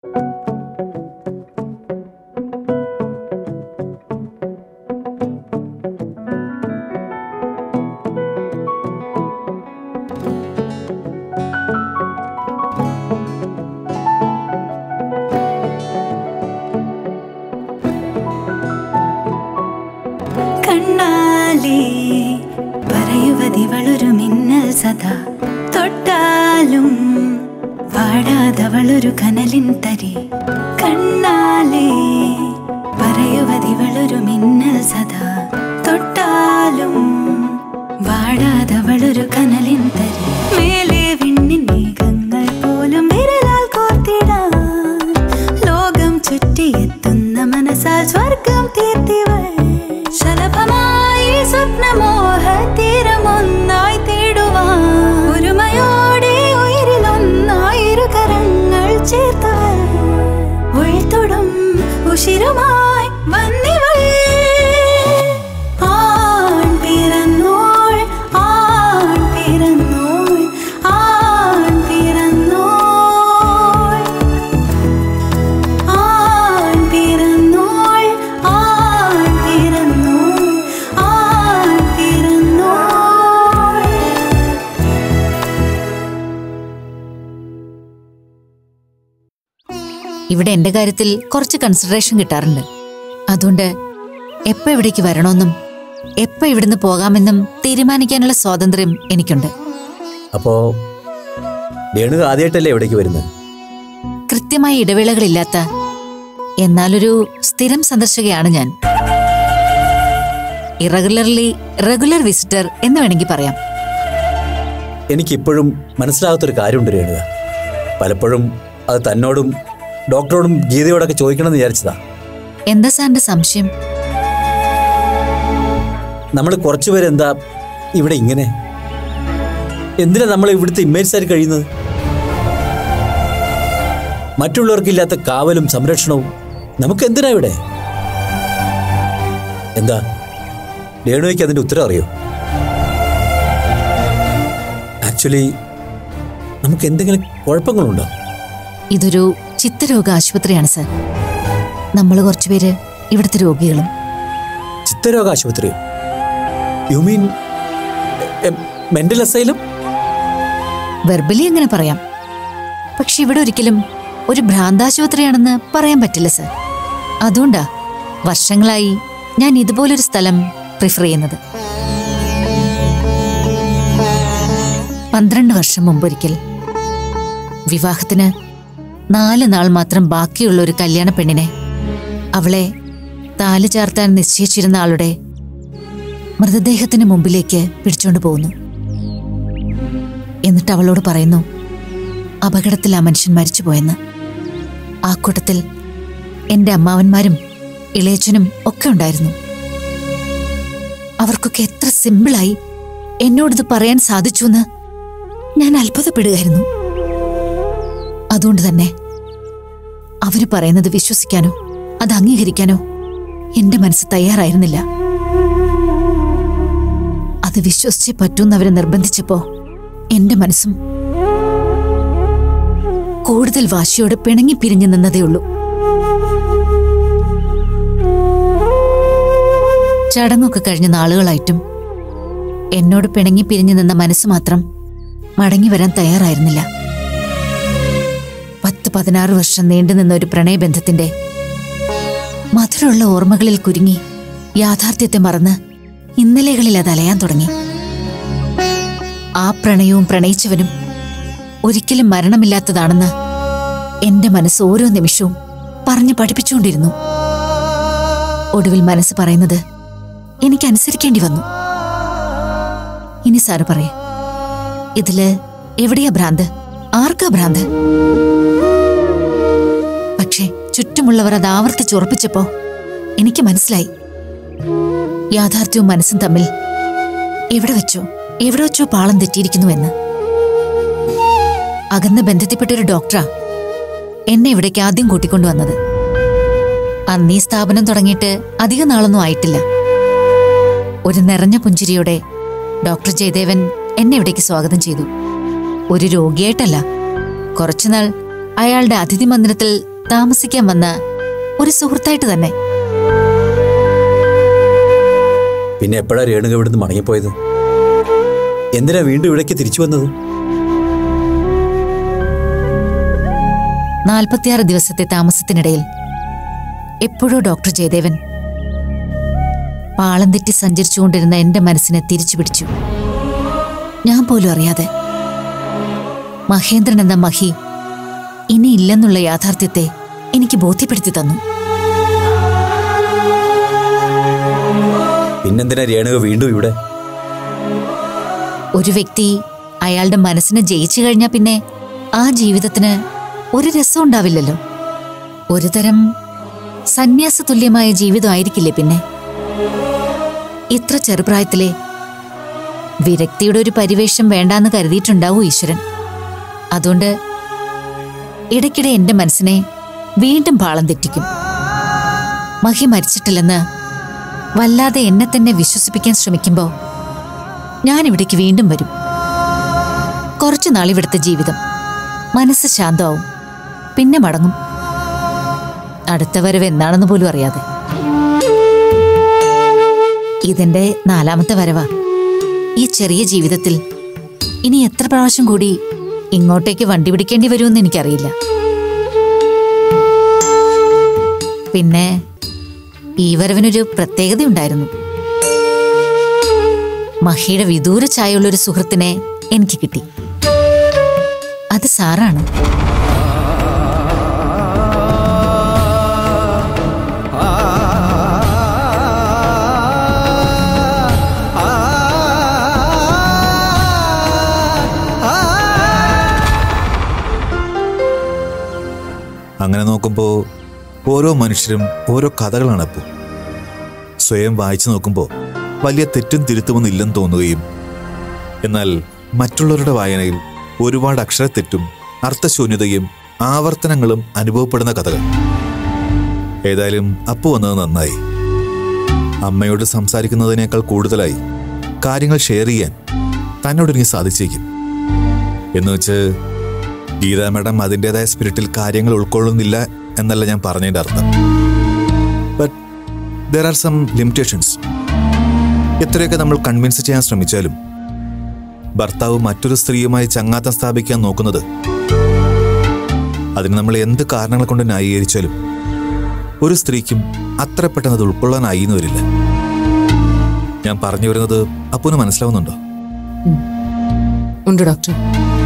കണ്ണാലേ പറയുവതിവളൊരു മിന്നൽ സദാ തൊട്ടാലും വാടാതവളൊരു കനലിൻ തരി കണ്ണാലേ പറയുവതിവളൊരു മിന്നൽ സദാ തൊട്ടാലും വാടാതവളൊരു കനലിൻ തരി മേലെ വിണ്ണിൻ മേഘങ്ങൾ പോലും വിരലാൽ കോർത്തിടാൻ ലോകം ചുറ്റിയെത്തുന്ന മനസ്സാൽ സ്വർഗം തീർത്തിവൾ ശലഭമായി സ്വപ്നമോഹ തീരമൊന്നായി തേടുവാൻ ഒരുമയോടെ ഉയരിലൊന്നായിരു കരങ്ങൾ ചേർത്തവൾ ഉൾത്തൊടും ഉഷിരുമായി വന്നിവൾ ആൺ പിറന്നോൾ ആൺ പിറന്നോൾ ആൺ പിറന്നോൾ ആൺ പിറന്നോൾ ആൺ പിറന്നോൾ ആൺ പിറന്നോൾ ഇവിടെ എന്റെ കാര്യത്തിൽ കുറച്ച് കൺസിഡറേഷൻ കിട്ടാറുണ്ട് അതുകൊണ്ട് എപ്പോ ഇവിടേക്ക് വരണമെന്നും എപ്പോ ഇവിടുന്ന് പോകാമെന്നും തീരുമാനിക്കാനുള്ള സ്വാതന്ത്ര്യം എനിക്കുണ്ട് അപ്പോ രേണുക ആദ്യമായിട്ടല്ലേ ഇവിടേക്ക് വരുന്നത് കൃത്യമായ ഇടവേളകളില്ലാത്ത എന്നാലൊരു സ്ഥിരം സന്ദർശകയാണ് ഞാൻ ഇറഗുലർലി റെഗുലർ വിസിറ്റർ എന്ന് വേണമെങ്കിൽ പറയാം എനിക്കിപ്പോഴും മനസ്സിലാകാത്തൊരു കാര്യമുണ്ട് രേണുക പലപ്പോഴും അത് തന്നോടും ഡോക്ടറോടും ഗീതയോടൊക്കെ ചോദിക്കണമെന്ന് വിചാരിച്ചതാ എന്താ സാറിന്റെ സംശയം നമ്മൾ കുറച്ചുപേര് എന്താ ഇവിടെ ഇങ്ങനെ എന്തിനാ നമ്മൾ ഇവിടുത്തെ ഇമേജ് ആയി കഴിയുന്നത് മറ്റുള്ളവർക്കില്ലാത്ത കാവലും സംരക്ഷണവും നമുക്ക് എന്തിനാ ഇവിടെ എന്താ രേണുവയ്ക്ക് അതിന്റെ ഉത്തരം അറിയോ ആക്ച്വലി നമുക്ക് എന്തെങ്കിലും കുഴപ്പങ്ങളുണ്ടോ ഇതൊരു ചിത്തരോഗ ആശുപത്രിയാണ് സാർ നമ്മൾ കുറച്ചുപേര് ഇവിടുത്തെ രോഗികളും ചിത്തരോഗ ആശുപത്രിയോ യു മീൻ മെന്റൽ അസൈലും വെർബലി എങ്ങനെ പറയാം പക്ഷെ ഇവിടെ ഒരിക്കലും ഒരു ഭ്രാന്താശുപത്രിയാണെന്ന് പറയാൻ പറ്റില്ല സർ അതുകൊണ്ടാ വർഷങ്ങളായി ഞാൻ ഇതുപോലൊരു സ്ഥലം പ്രിഫർ ചെയ്യുന്നത് പന്ത്രണ്ട് വർഷം മുമ്പൊരിക്കൽ വിവാഹത്തിന് നാല് നാൾ മാത്രം ബാക്കിയുള്ള ഒരു കല്യാണ പെണ്ണിനെ അവളെ താലി ചാർത്താൻ നിശ്ചയിച്ചിരുന്ന ആളുടെ മൃതദേഹത്തിന് മുമ്പിലേക്ക് പിടിച്ചോണ്ട് പോകുന്നു എന്നിട്ട് അവളോട് പറയുന്നു അപകടത്തിൽ ആ മനുഷ്യൻ മരിച്ചുപോയെന്ന് ആ കൂട്ടത്തിൽ എന്റെ അമ്മാവന്മാരും ഇളയച്ചനും ഒക്കെ ഉണ്ടായിരുന്നു അവർക്കൊക്കെ എത്ര സിമ്പിളായി എന്നോടിത് പറയാൻ സാധിച്ചു എന്ന് ഞാൻ അത്ഭുതപ്പെടുകയായിരുന്നു അതുകൊണ്ട് തന്നെ അവര് പറയുന്നത് വിശ്വസിക്കാനോ അത് അംഗീകരിക്കാനോ എന്റെ മനസ്സ് തയ്യാറായിരുന്നില്ല അത് വിശ്വസിച്ചേ പറ്റൂന്ന് അവരെ നിർബന്ധിച്ചപ്പോ എന്റെ മനസ്സും കൂടുതൽ വാശിയോടെ പിണങ്ങി പിരിഞ്ഞു നിന്നതേ ഉള്ളൂ ചടങ്ങൊക്കെ കഴിഞ്ഞ നാളുകളായിട്ടും എന്നോട് പിണങ്ങി പിരിഞ്ഞു നിന്ന മനസ്സ് മാത്രം മടങ്ങി വരാൻ തയ്യാറായിരുന്നില്ല പത്ത് പതിനാറ് വർഷം നീണ്ടുനിന്ന ഒരു പ്രണയബന്ധത്തിന്റെ മധുരമുള്ള ഓർമ്മകളിൽ കുരുങ്ങി യാഥാർത്ഥ്യത്തെ മറന്ന് ഇന്നലെകളിൽ അത് അലയാൻ തുടങ്ങി ആ പ്രണയവും പ്രണയിച്ചവനും ഒരിക്കലും മരണമില്ലാത്തതാണെന്ന് എന്റെ മനസ്സ് ഓരോ നിമിഷവും പറഞ്ഞു പഠിപ്പിച്ചുകൊണ്ടിരുന്നു ഒടുവിൽ മനസ്സ് പറയുന്നത് എനിക്ക് അനുസരിക്കേണ്ടി വന്നു ഇനി സാറ് പറയേ ഇതില് എവിടെയാ ഭ്രാന്ത് ആർക്കാ ഭ്രാന്ത് പക്ഷേ ചുറ്റുമുള്ളവർ അത് ആവർത്തിച്ചുറപ്പിച്ചപ്പോ എനിക്ക് മനസ്സിലായി യാഥാർത്ഥ്യവും മനസ്സും തമ്മിൽ എവിടെ വെച്ചോ എവിടെ വെച്ചോ പാളം തെറ്റിയിരിക്കുന്നു എന്ന് അകന്ന ബന്ധത്തിൽപ്പെട്ട ഒരു ഡോക്ടറാ എന്നെ ഇവിടേക്ക് ആദ്യം കൂട്ടിക്കൊണ്ടുവന്നത് അന്ന് ഈ സ്ഥാപനം തുടങ്ങിയിട്ട് അധിക നാളൊന്നും ആയിട്ടില്ല ഒരു നിറഞ്ഞ പുഞ്ചിരിയോടെ ഡോക്ടർ ജയദേവൻ എന്നെ ഇവിടേക്ക് സ്വാഗതം ചെയ്തു ഒരു രോഗിയായിട്ടല്ല കുറച്ചുനാൾ അയാളുടെ അതിഥി മന്ദിരത്തിൽ താമസിക്കാൻ വന്ന ഒരു സുഹൃത്തായിട്ട് തന്നെ പിന്നെ എപ്പോഴാ രേണുക ഇവിടുന്ന് മടങ്ങിപ്പോയത് എന്തിനാ വീണ്ടും ഇവിടേക്ക് തിരിച്ചു വന്നത് നാൽപ്പത്തിയാറ് ദിവസത്തെ താമസത്തിനിടയിൽ എപ്പോഴോ ഡോക്ടർ ജയദേവൻ പാളം തെറ്റി സഞ്ചരിച്ചുകൊണ്ടിരുന്ന എന്റെ മനസ്സിനെ തിരിച്ചു പിടിച്ചു ഞാൻ പോലും അറിയാതെ മഹേന്ദ്രൻ എന്ന മഹി ഇനി ഇല്ലെന്നുള്ള യാഥാർത്ഥ്യത്തെ എനിക്ക് ബോധ്യപ്പെടുത്തി തന്നു പിന്നെന്തിനാ രേണുക വീണ്ടും ഇവിടെ ഒരു വ്യക്തി അയാളുടെ മനസ്സിനെ ജയിച്ചു കഴിഞ്ഞാൽ പിന്നെ ആ ജീവിതത്തിന് ഒരു രസം ഉണ്ടാവില്ലല്ലോ ഒരു തരം സന്യാസ തുല്യമായ ജീവിതമായിരിക്കില്ലേ പിന്നെ ഇത്ര ചെറുപ്രായത്തിലെ വിരക്തിയുടെ ഒരു പരിവേഷം വേണ്ടാന്ന് കരുതിയിട്ടുണ്ടാവൂ ഈശ്വരൻ അതുകൊണ്ട് ഇടയ്ക്കിടെ എന്റെ മനസ്സിനെ വീണ്ടും പാളം തെറ്റിക്കും മഹി മരിച്ചിട്ടില്ലെന്ന് വല്ലാതെ എന്നെ തന്നെ വിശ്വസിപ്പിക്കാൻ ശ്രമിക്കുമ്പോൾ ഞാൻ ഇവിടേക്ക് വീണ്ടും വരും കുറച്ചു നാൾ ഇവിടുത്തെ ജീവിതം മനസ്സ് ശാന്തമാവും പിന്നെ മടങ്ങും അടുത്ത വരവ് എന്താണെന്ന് പോലും അറിയാതെ ഇതെന്റെ നാലാമത്തെ വരവാ ഈ ചെറിയ ജീവിതത്തിൽ ഇനി എത്ര പ്രാവശ്യം കൂടി ഇങ്ങോട്ടേക്ക് വണ്ടി പിടിക്കേണ്ടി വരുമെന്ന് എനിക്കറിയില്ല പിന്നെ ഈ വരവിനൊരു പ്രത്യേകതയുണ്ടായിരുന്നു മഹിയുടെ വിദൂര ചായയുള്ളൊരു സുഹൃത്തിനെ എനിക്ക് കിട്ടി അത് സാറാണ് അങ്ങനെ നോക്കുമ്പോൾ ഓരോ മനുഷ്യരും ഓരോ കഥകളാണ് അപ്പോൾ സ്വയം വായിച്ചു നോക്കുമ്പോൾ വലിയ തെറ്റും തിരുത്തുമെന്നില്ലെന്ന് തോന്നുകയും എന്നാൽ മറ്റുള്ളവരുടെ വായനയിൽ ഒരുപാട് അക്ഷരത്തെറ്റും അർത്ഥശൂന്യതയും ആവർത്തനങ്ങളും അനുഭവപ്പെടുന്ന കഥകൾ ഏതായാലും അപ്പു വന്നത് നന്നായി അമ്മയോട് സംസാരിക്കുന്നതിനേക്കാൾ കൂടുതലായി കാര്യങ്ങൾ ഷെയർ ചെയ്യാൻ തന്നോട് എനിക്ക് സാധിച്ചേക്കും എന്നുവെച്ച് ഗീത മാഡം അതിൻ്റെതായ സ്പിരിറ്റിൽ കാര്യങ്ങൾ ഉൾക്കൊള്ളുന്നില്ല എന്നല്ല ഞാൻ പറഞ്ഞതിൻ്റെ അർത്ഥം but there are some limitations എത്രയൊക്കെ നമ്മൾ കൺവിൻസ് ചെയ്യാൻ ശ്രമിച്ചാലും ഭർത്താവ് മറ്റൊരു സ്ത്രീയുമായി ചങ്ങാത്തം സ്ഥാപിക്കാൻ നോക്കുന്നത് അതിന് നമ്മൾ എന്ത് കാരണങ്ങൾ കൊണ്ട് ന്യായീകരിച്ചാലും ഒരു സ്ത്രീക്കും അത്ര പെട്ടെന്ന് അത് ഉൾക്കൊള്ളാനായി എന്ന് വരില്ല ഞാൻ പറഞ്ഞു വരുന്നത് അപ്പൂന് മനസ്സിലാവുന്നുണ്ടോ ഉണ്ട് ഡോക്ടർ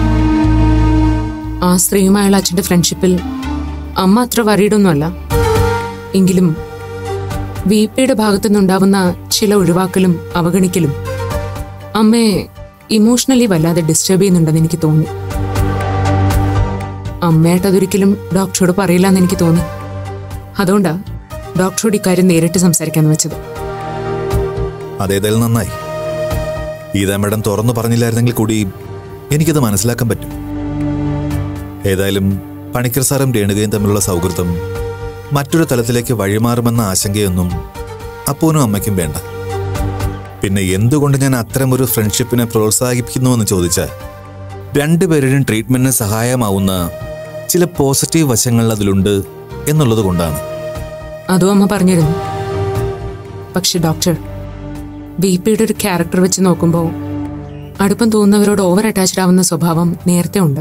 ആ സ്ത്രീയുമായുള്ള അച്ഛന്റെ ഫ്രണ്ട്ഷിപ്പിൽ അമ്മ അത്ര വറീഡൊന്നുമല്ല എങ്കിലും വി പിയുടെ ഭാഗത്തുനിന്നുണ്ടാവുന്ന ചില ഒഴിവാക്കലും അവഗണിക്കലും അമ്മയെ ഇമോഷണലി വല്ലാതെ ഡിസ്റ്റർബ് ചെയ്യുന്നുണ്ടെന്ന് എനിക്ക് തോന്നി അമ്മയായിട്ട് അതൊരിക്കലും ഡോക്ടറോട് പറയില്ല എന്ന് എനിക്ക് തോന്നി അതുകൊണ്ടാ ഡോക്ടറോട് ഇക്കാര്യം നേരിട്ട് സംസാരിക്കാന്ന് വെച്ചത് അതേതായാലും നന്നായി ഗീതാ മാഡം തുറന്നു പറഞ്ഞില്ലായിരുന്നെങ്കിൽ കൂടി എനിക്കത് മനസ്സിലാക്കാൻ പറ്റും ഏതായാലും പണിക്കർ സാറും രേണുകയും തമ്മിലുള്ള സൗഹൃദം മറ്റൊരു തലത്തിലേക്ക് വഴിമാറുമെന്ന ആശങ്കയൊന്നും അപ്പൂനും അമ്മയ്ക്കും വേണ്ട പിന്നെ എന്തുകൊണ്ട് ഞാൻ അത്തരമൊരു ഫ്രണ്ട്ഷിപ്പിനെ പ്രോത്സാഹിപ്പിക്കുന്നുവെന്ന് ചോദിച്ചാൽ രണ്ടുപേരുടെയും ട്രീറ്റ്മെന്റിന് സഹായമാവുന്ന ചില പോസിറ്റീവ് വശങ്ങൾ അതിലുണ്ട് എന്നുള്ളത് കൊണ്ടാണ് അതും അമ്മ പറഞ്ഞിരുന്നു പക്ഷെ ഡോക്ടർ ബി പിയുടെ ഒരു ക്യാരക്ടർ വെച്ച് നോക്കുമ്പോൾ അടുപ്പം തോന്നുന്നവരോട് ഓവർ അറ്റാച്ച്ഡ് ആവുന്ന സ്വഭാവം നേരത്തെ ഉണ്ട്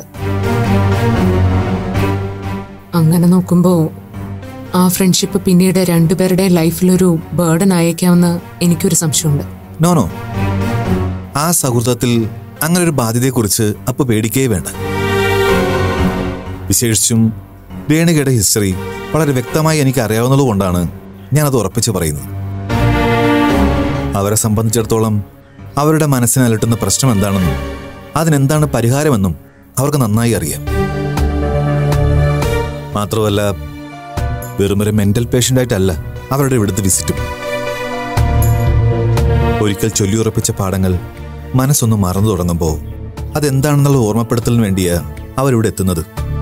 അങ്ങനെ നോക്കുമ്പോൾ ആ ഫ്രണ്ട്ഷിപ്പ് പിന്നീട് രണ്ടുപേരുടെ ലൈഫിലൊരു ബേർഡൻ ആയേക്കാമെന്ന് എനിക്കൊരു സംശയമുണ്ട് നോ നോ ആ സൗഹൃദത്തിൽ അങ്ങനെ ഒരു ബാധ്യതയെക്കുറിച്ച് അപ്പൊ പേടിക്കേ വേണ്ട വിശേഷിച്ചും രേണുകയുടെ ഹിസ്റ്ററി വളരെ വ്യക്തമായി എനിക്ക് അറിയാവുന്നതുകൊണ്ടാണ് ഞാനത് ഉറപ്പിച്ച് പറയുന്നത് അവരെ സംബന്ധിച്ചിടത്തോളം അവരുടെ മനസ്സിനെ അലട്ടുന്ന പ്രശ്നം എന്താണെന്നും അതിനെന്താണ് പരിഹാരമെന്നും അവർക്ക് നന്നായി അറിയാം മാത്രമല്ല വെറുമൊരു മെന്റൽ പേഷ്യൻ്റായിട്ടല്ല അവരുടെ ഇവിടുത്തെ വിസിറ്റും ഒരിക്കൽ ചൊല്ലിയുറപ്പിച്ച പാഠങ്ങൾ മനസ്സൊന്ന് മറന്നു തുടങ്ങുമ്പോൾ അതെന്താണെന്നുള്ള ഓർമ്മപ്പെടുത്തലിന് വേണ്ടിയാ അവരിവിടെ എത്തുന്നത്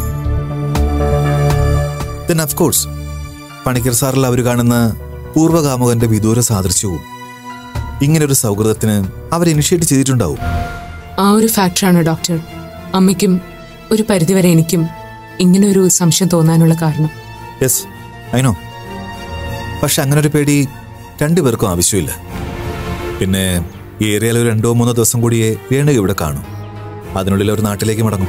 ദെൻ ഓഫ് കോഴ്സ് പണിക്കർ സാറിൽ അവർ കാണുന്ന പൂർവ്വകാമുകന്റെ വിദൂര സാദൃശ്യവും ഇങ്ങനൊരു സൗഹൃദത്തിന് അവർ ഇനിഷ്യേറ്റ് ചെയ്തിട്ടുണ്ടാവും ആ ഒരു ഫാക്ടറാണ് ഡോക്ടർ അമ്മയ്ക്കും ഒരു പരിധിവരെ എനിക്കും ഇങ്ങനെ ഒരു സംശയം തോന്നാനുള്ള കാരണം യെസ് ഐനോ പക്ഷെ അങ്ങനെ ഒരു പേടി രണ്ടുപേർക്കും ആവശ്യമില്ല പിന്നെ ഈ ഏരിയയിൽ ഒരു രണ്ടോ മൂന്നോ ദിവസം കൂടിയേ രേണുക ഇവിടെ കാണും അതിനുള്ളിൽ ഒരു നാട്ടിലേക്ക് മടങ്ങും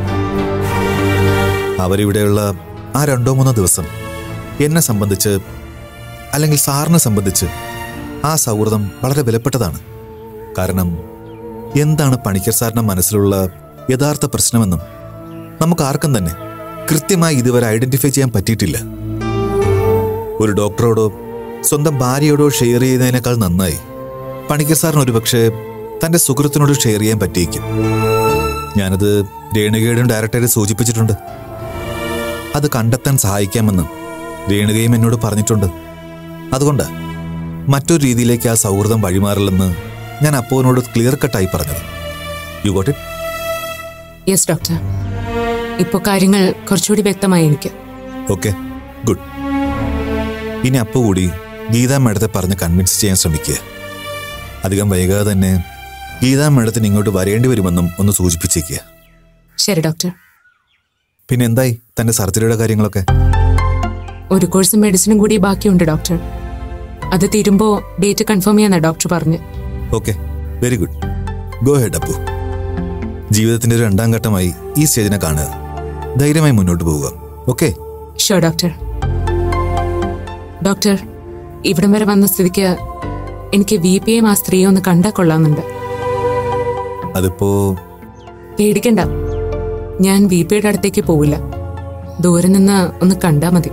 അവരിവിടെയുള്ള ആ രണ്ടോ മൂന്നോ ദിവസം എന്നെ സംബന്ധിച്ച് അല്ലെങ്കിൽ സാറിനെ സംബന്ധിച്ച് ആ സൗഹൃദം വളരെ വിലപ്പെട്ടതാണ് കാരണം എന്താണ് പണിക്കർ സാറിന്റെ മനസ്സിലുള്ള യഥാർത്ഥ പ്രശ്നമെന്നും നമുക്ക് ആർക്കും തന്നെ കൃത്യമായി ഇതുവരെ ഐഡന്റിഫൈ ചെയ്യാൻ പറ്റിയിട്ടില്ല ഒരു ഡോക്ടറോടോ സ്വന്തം ഭാര്യയോടോ ഷെയർ ചെയ്യുന്നതിനേക്കാൾ നന്നായി പണിക്കർ സാറിന് ഒരുപക്ഷെ തന്റെ സുഹൃത്തിനോട് ഷെയർ ചെയ്യാൻ പറ്റിയേക്കും ഞാനത് രേണുകയുടെയും ഡയറക്ടറെ സൂചിപ്പിച്ചിട്ടുണ്ട് അത് കണ്ടെത്താൻ സഹായിക്കാമെന്ന് രേണുകയും എന്നോട് പറഞ്ഞിട്ടുണ്ട് അതുകൊണ്ട് മറ്റൊരു രീതിയിലേക്ക് ആ സൗഹൃദം വഴിമാറില്ലെന്ന് ഞാൻ അപ്പോവിനോട് ക്ലിയർ കട്ടായി പറഞ്ഞത് you got it yes doctor ഇപ്പോൾ കാര്യങ്ങൾ കുറച്ചുകൂടി വ്യക്തമായി എനിക്ക് ഓക്കെ ഗുഡ് ഇനി അപ്പു കൂടി ഗീതാ മേഡത്തെ പറഞ്ഞ് കൺവിൻസ് ചെയ്യാൻ ശ്രമിക്കുക അധികം വൈകാതെ തന്നെ ഗീതാ മേഡത്തിന് ഇങ്ങോട്ട് വരേണ്ടി വരുമെന്നും ഒന്ന് സൂചിപ്പിച്ചേക്കുക ശരി ഡോക്ടർ പിന്നെ എന്തായി തന്റെ സർജറിയുടെ കാര്യങ്ങളൊക്കെ ഒരു കോഴ്സ് മെഡിസിനും കൂടി ബാക്കിയുണ്ട് ഡോക്ടർ അത് തീരുമ്പോൾ ഡേറ്റ് കൺഫേം ചെയ്യാനാ ഡോക്ടർ പറഞ്ഞു okay very good go ahead Appu ജീവിതത്തിന്റെ ഒരു രണ്ടാം ഘട്ടമായി ഈ സ്റ്റേജിനെ കാണുക ധൈര്യമായി മുന്നോട്ട് പോവുക ഓക്കെ ഷുവർ ഡോക്ടർ ഡോക്ടർ ഇവിടം വരെ വന്ന സ്ഥിതിക്ക് എനിക്ക് വി പി എം ആ സ്ത്രീയെ ഒന്ന് കണ്ടാൽ കൊള്ളാമെന്നുണ്ട് അതിപ്പോ പേടിക്കണ്ട ഞാൻ വി പിയുടെ അടുത്തേക്ക് പോവില്ല ദൂരെ നിന്ന് ഒന്ന് കണ്ടാ മതി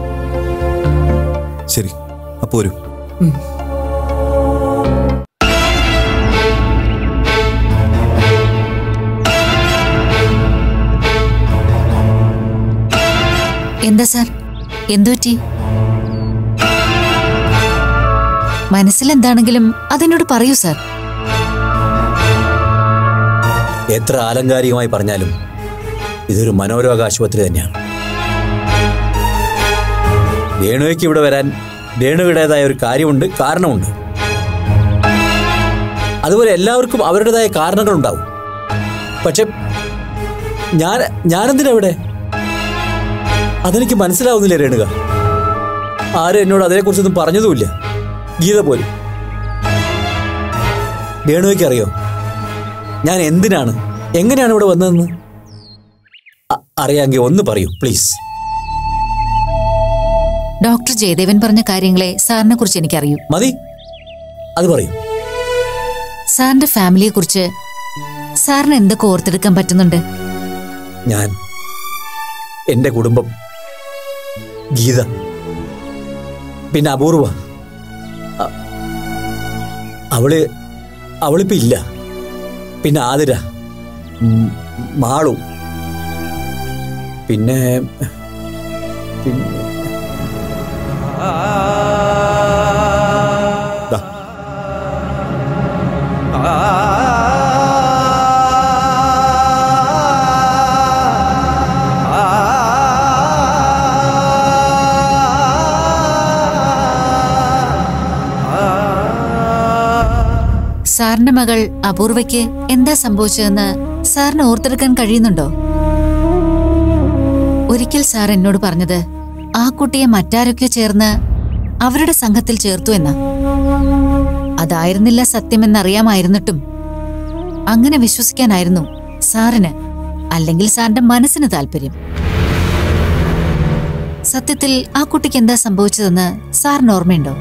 ശരി അപ്പോ വരൂ ഉം. എന്താ സാർ എന്തുപറ്റി മനസ്സിലെന്താണെങ്കിലും അതെന്നോട് പറയൂ സാർ എത്ര ആലങ്കാരികമായി പറഞ്ഞാലും ഇതൊരു മനോരോഗ ആശുപത്രി തന്നെയാണ് രേണുവയ്ക്ക് ഇവിടെ വരാൻ രേണുവിടേതായ ഒരു കാര്യമുണ്ട് കാരണമുണ്ട് അതുപോലെ എല്ലാവർക്കും അവരുടേതായ കാരണങ്ങളുണ്ടാവും പക്ഷെ ഞാൻ ഞാനെന്തിനാ ഇവിടെ അതെനിക്ക് മനസ്സിലാവുന്നില്ല രേണുക ആരും എന്നോട് അതിനെക്കുറിച്ചൊന്നും പറഞ്ഞതുമില്ല ഗീത പോലും രേണുവയ്ക്ക് അറിയോ ഞാൻ എന്തിനാണ് എങ്ങനെയാണ് ഇവിടെ വന്നതെന്ന് അ- അറിയാമെങ്കിൽ ഒന്ന് പറയൂ പ്ലീസ് ഡോക്ടർ ജയദേവൻ പറഞ്ഞ കാര്യങ്ങളെ സാറിനെ കുറിച്ച് എനിക്കറിയൂ മതി അത് പറയൂ സാറിന്റെ ഫാമിലിയെ കുറിച്ച് സാറിന് എന്തൊക്കെ ഓർത്തെടുക്കാൻ പറ്റുന്നുണ്ട് ഞാൻ എൻ്റെ കുടുംബം ഗീത പിന്നെ അപൂർവ അ- അവള് അവളിപ്പോ ഇല്ല പിന്നെ ആതിര ഉം, മാളു പിന്നെ പിന്നെ ദാ, സാറിന്റെ മകൾ അപൂർവയ്ക്ക് എന്താ സംഭവിച്ചതെന്ന് സാറിന് ഓർത്തെടുക്കാൻ കഴിയുന്നുണ്ടോ ഒരിക്കൽ സാർ എന്നോട് പറഞ്ഞത് ആ കുട്ടിയെ മറ്റാരൊക്കെയോ ചേർന്ന് അവരുടെ സംഘത്തിൽ ചേർത്തു എന്ന അതായിരുന്നില്ല സത്യമെന്നറിയാമായിരുന്നിട്ടും അങ്ങനെ വിശ്വസിക്കാനായിരുന്നു സാറിന് അല്ലെങ്കിൽ സാറിന്റെ മനസ്സിന് താല്പര്യം സത്യത്തിൽ ആ കുട്ടിക്ക് എന്താ സംഭവിച്ചതെന്ന് സാറിന് ഓർമ്മയുണ്ടോ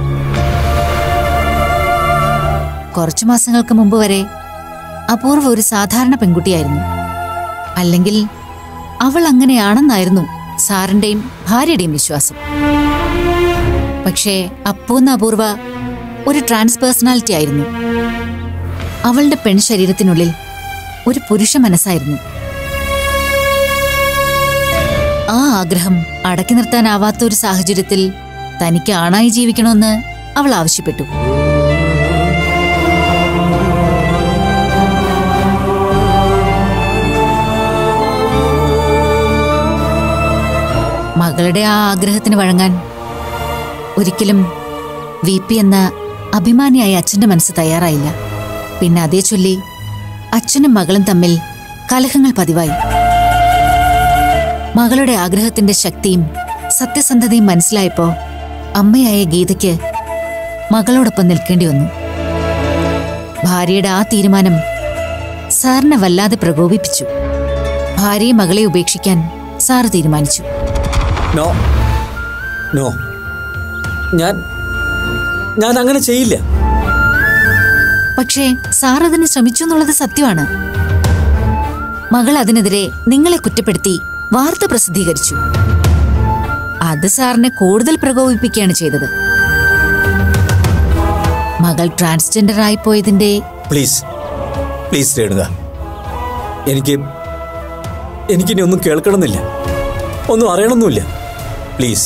കുറച്ചു മാസങ്ങൾക്ക് മുമ്പ് വരെ അപൂർവ ഒരു സാധാരണ പെൺകുട്ടിയായിരുന്നു അല്ലെങ്കിൽ അവൾ അങ്ങനെയാണെന്നായിരുന്നു സാറിന്റെയും ഭാര്യയുടെയും വിശ്വാസം പക്ഷേ അപ്പൂന്ന അപൂർവ ഒരു ട്രാൻസ് പേഴ്സണാലിറ്റി ആയിരുന്നു അവളുടെ പെൺ ശരീരത്തിനുള്ളിൽ ഒരു പുരുഷ മനസ്സായിരുന്നു ആ ആഗ്രഹം അടക്കി നിർത്താനാവാത്ത ഒരു സാഹചര്യത്തിൽ തനിക്ക് ആണായി ജീവിക്കണമെന്ന് അവൾ ആവശ്യപ്പെട്ടു മകളുടെ ആ ആഗ്രഹത്തിന് വഴങ്ങാൻ ഒരിക്കലും വി പി എന്ന അഭിമാനിയായ അച്ഛന്റെ മനസ്സ് തയ്യാറായില്ല പിന്നെ അതേ ചൊല്ലി അച്ഛനും മകളും തമ്മിൽ കലഹങ്ങൾ പതിവായി മകളുടെ ആഗ്രഹത്തിന്റെ ശക്തിയും സത്യസന്ധതയും മനസ്സിലായപ്പോ അമ്മയായ ഗീതയ്ക്ക് മകളോടൊപ്പം നിൽക്കേണ്ടി വന്നു ഭാര്യയുടെ ആ തീരുമാനം സാറിനെ വല്ലാതെ പ്രകോപിപ്പിച്ചു ഭാര്യയെ മകളെ ഉപേക്ഷിക്കാൻ സാറ് തീരുമാനിച്ചു നോ നോ ഞാൻ ഞാൻ അങ്ങനെ ചെയ്യില്ല പക്ഷേ സാർ അതിന് ശ്രമിച്ചു എന്നുള്ളത് സത്യമാണ് മകൾ അതിനെതിരെ നിങ്ങളെ കുറ്റപ്പെടുത്തി വാർത്ത പ്രസിദ്ധീകരിച്ചു അത് സാറിനെ കൂടുതൽ പ്രകോപിപ്പിക്കുകയാണ് ചെയ്തത് മകൾ ട്രാൻസ്ജെൻഡർ ആയിപ്പോയതിന്റെ പ്ലീസ് പ്ലീസ് രേണുക എനിക്ക് എനിക്കിനി ഒന്നും കേൾക്കണമെന്നില്ല ഒന്നും അറിയണമെന്നില്ല പ്ലീസ്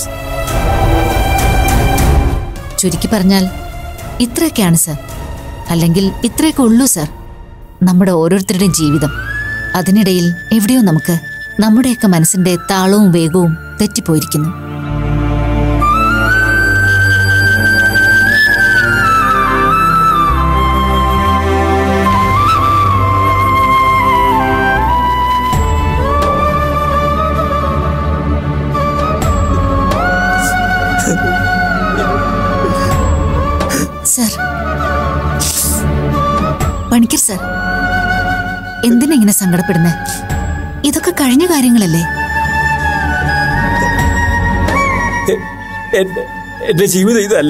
ചുരുക്കി പറഞ്ഞാൽ ഇത്രയൊക്കെയാണ് സർ അല്ലെങ്കിൽ ഇത്രയൊക്കെ ഉള്ളൂ സർ നമ്മുടെ ഓരോരുത്തരുടെയും ജീവിതം അതിനിടയിൽ എവിടെയോ നമുക്ക് നമ്മുടെയൊക്കെ മനസ്സിന്റെ താളവും വേഗവും തെറ്റിപ്പോയിരിക്കുന്നു സർ പണിക്കർ സർ എന്തിനാ ഇങ്ങനെ സങ്കടപ്പെടുന്നത് ഇതൊക്കെ കഴിഞ്ഞ കാര്യങ്ങളല്ലേ എ- എന്റെ എന്റെ ജീവിതം ഇതല്ല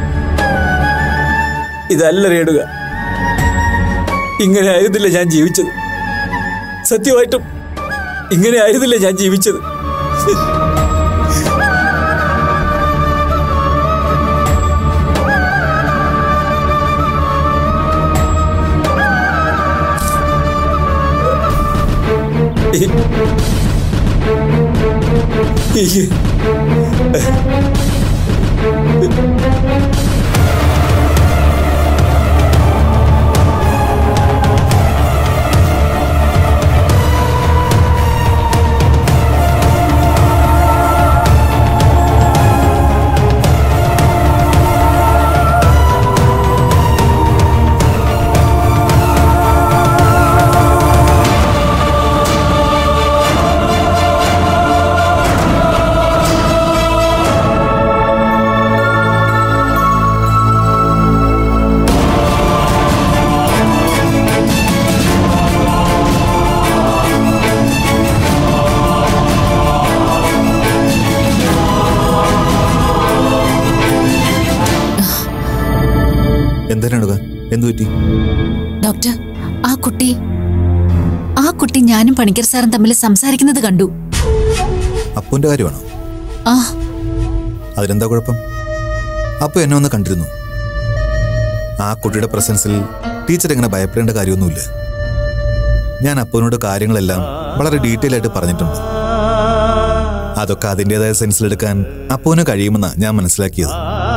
ഇതല്ല രേണുക ഇങ്ങനെ ആയിരുന്നില്ല ഞാൻ ജീവിച്ചത് സത്യമായിട്ടും ഇങ്ങനെ ആയിരുന്നില്ല ഞാൻ ജീവിച്ചത് ഈ- ഈ എന്തിനാണുക എന്തു പറ്റി ഡോക്ടർ ആ കുട്ടി ആ കുട്ടി ഞാനും പണിക്കർ സാറും തമ്മിൽ സംസാരിക്കുന്നത് കണ്ടു അപ്പുവിന്റെ കാര്യമാണോ ആ അതിനെന്താ കുഴപ്പം അപ്പു എന്നെ ഒന്ന് കണ്ടിരുന്നു ആ കുട്ടിയുടെ പ്രസൻസിൽ ടീച്ചർ എങ്ങനെ ഭയപ്പെടേണ്ട കാര്യമൊന്നുമില്ല ഞാൻ അപ്പുവിനോട് കാര്യങ്ങളെല്ലാം വളരെ ഡീറ്റെയിൽ ആയിട്ട് പറഞ്ഞിട്ടുണ്ട് അതൊക്കെ അതിൻ്റെതായ സെൻസിലെടുക്കാൻ അപ്പുവിന് കഴിയുമെന്നാ ഞാൻ മനസ്സിലാക്കിയത്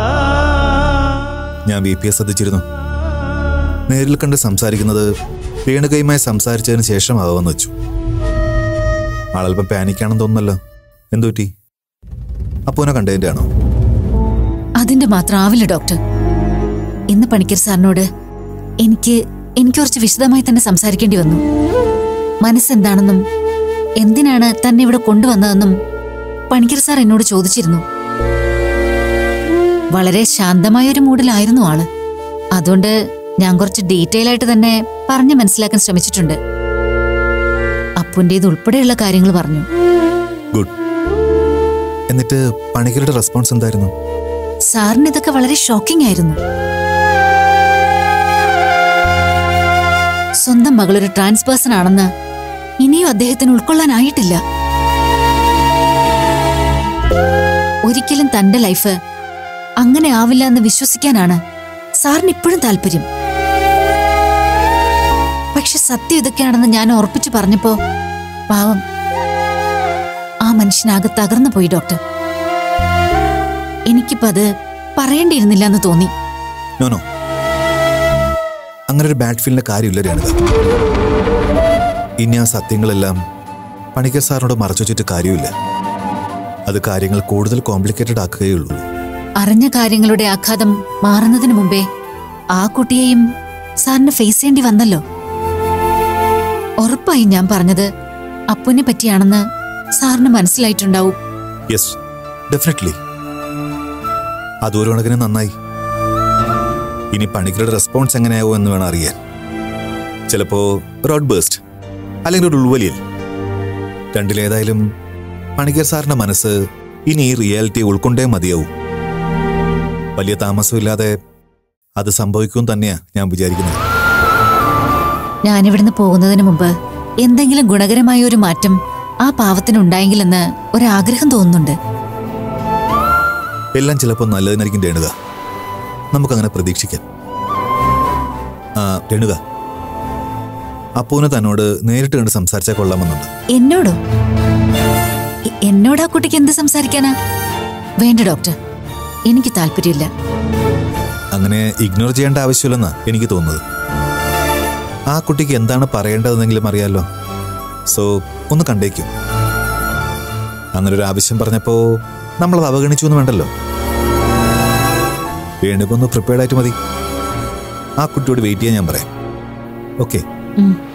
ഞാൻ വി പി എസ് ശ്രദ്ധിച്ചിരുന്നു നേരിൽ കണ്ട് സംസാരിക്കുന്നത് രേണുകയുമായി സംസാരിച്ചതിന് ശേഷമാവുമെന്ന് വെച്ചു ആളല്പം പാനിക്കാണെന്ന് തോന്നുന്നല്ലോ എന്തു പറ്റി അപ്പുവിനെ കണ്ടതിൻ്റെ ആണോ അതിന്റെ മാത്രം ആവില്ല ഡോക്ടർ ഇന്ന് പണിക്കർ സാറിനോട് എനിക്ക് എനിക്ക് കുറച്ച് വിശദമായി തന്നെ സംസാരിക്കേണ്ടി വന്നു മനസ്സെന്താണെന്നും എന്തിനാണ് തന്നെ ഇവിടെ കൊണ്ടുവന്നതെന്നും പണിക്കർ സാർ എന്നോട് ചോദിച്ചിരുന്നു വളരെ ശാന്തമായ ഒരു മൂഡിലായിരുന്നു ആള് അതുകൊണ്ട് ഞാൻ കുറച്ച് ഡീറ്റെയിൽ ആയിട്ട് തന്നെ പറഞ്ഞ് മനസ്സിലാക്കാൻ ശ്രമിച്ചിട്ടുണ്ട് അപ്പുൻ്റേത് ഉൾപ്പെടെയുള്ള കാര്യങ്ങൾ പറഞ്ഞു ഗുഡ് എന്നിട്ട് പണിക്കരുടെ റെസ്പോൺസ് എന്തായിരുന്നു സാറിന് ഇതൊക്കെ വളരെ ഷോക്കിംഗ് ആയിരുന്നു സ്വന്തം മകളൊരു ട്രാൻസ് പേഴ്സൺ ആണെന്ന് ഇനിയും അദ്ദേഹത്തിന് ഉൾക്കൊള്ളാനായിട്ടില്ല ഒരിക്കലും തന്റെ ലൈഫ് അങ്ങനെ ആവില്ല എന്ന് വിശ്വസിക്കാനാണ് സാറിന് ഇപ്പോഴും താല്പര്യം പക്ഷെ സത്യം ഇതൊക്കെയാണെന്ന് ഞാൻ ഉറപ്പിച്ചു പറഞ്ഞപ്പോ പാവം ആ മനുഷ്യനാകെ തകർന്നു പോയി ഡോക്ടർ എനിക്കിപ്പോ അത് പറയേണ്ടിയിരുന്നില്ല എന്ന് തോന്നി നോ നോ അങ്ങനെ ഒരു ബാഡ് ഫീലിന്റെ കാര്യമില്ല രേണുക ഇനി ആ സത്യങ്ങളെല്ലാം പണിക്കർ സാറിനോട് മറച്ചു വെച്ചിട്ട് കാര്യമില്ല അത് കാര്യങ്ങൾ കൂടുതൽ കോംപ്ലിക്കേറ്റഡ് ആക്കുകയുള്ളൂ അറിഞ്ഞ കാര്യങ്ങളുടെ ആഘാതം മാറുന്നതിന് മുമ്പേ ആ കുട്ടിയെയും സാറിന് ഫേസ് ചെയ്യേണ്ടി വന്നല്ലോ ഉറപ്പായും ഞാൻ പറഞ്ഞത് അപ്പുവിനെ പറ്റിയാണെന്ന് സാറിന് മനസ്സിലായിട്ടുണ്ടാവും യെസ് ഡെഫിനറ്റ്ലി അതൊരു കണക്കിന് നന്നായി ഇനി പണിക്കരുടെ റെസ്പോൺസ് എങ്ങനെയാവോ എന്ന് വേണം അറിയാൻ ചിലപ്പോ റോഡ് ബേസ്റ്റ് അല്ലെങ്കിൽ ഒരു ഉൾവലിയൽ രണ്ടിലേതായാലും പണിക്കർ സാറിന്റെ മനസ്സ് ഇനി ഈ റിയാലിറ്റി ഉൾക്കൊണ്ടേ മതിയാവും വലിയ താമസമില്ലാതെ അത് സംഭവിക്കും തന്നെയാ ഞാൻ വിചാരിക്കുന്നത് ഞാനിവിടുന്ന് പോകുന്നതിന് മുമ്പ് എന്തെങ്കിലും ഗുണകരമായ ഒരു മാറ്റം ആ പാവത്തിനുണ്ടായെങ്കിലെന്ന് ഒരാഗ്രഹം തോന്നുന്നുണ്ട് എല്ലാം ചിലപ്പോൾ നല്ലതിനായിരിക്കും രേണുക നമുക്കങ്ങനെ പ്രതീക്ഷിക്കാം ആ രേണുക അപ്പൂന് തന്നോട് നേരിട്ട് കണ്ട് സംസാരിച്ചാൽ കൊള്ളാമെന്നുണ്ട് എന്നോടോ എ- എന്നോട് ആ കുട്ടിക്ക് എന്ത് സംസാരിക്കാനാ വേണ്ട ഡോക്ടർ എനിക്ക് താല്പര്യമില്ല അങ്ങനെ ഇഗ്നോർ ചെയ്യേണ്ട ആവശ്യമില്ലെന്നാ എനിക്ക് തോന്നുന്നത് ആ കുട്ടിക്ക് എന്താണ് പറയേണ്ടതെന്നെങ്കിലും അറിയാലോ സോ ഒന്ന് കണ്ടേക്കും അങ്ങനെ ഒരു ആവശ്യം പറഞ്ഞപ്പോ നമ്മളത് അവഗണിച്ചു എന്ന് വേണ്ടല്ലോ രേണുകൊന്ന് പ്രിപ്പയർഡ് ആയിട്ട് മതി ആ കുട്ടിയോട് വെയിറ്റ് ചെയ്യാൻ ഞാൻ പറയാം ഓക്കെ ഉം.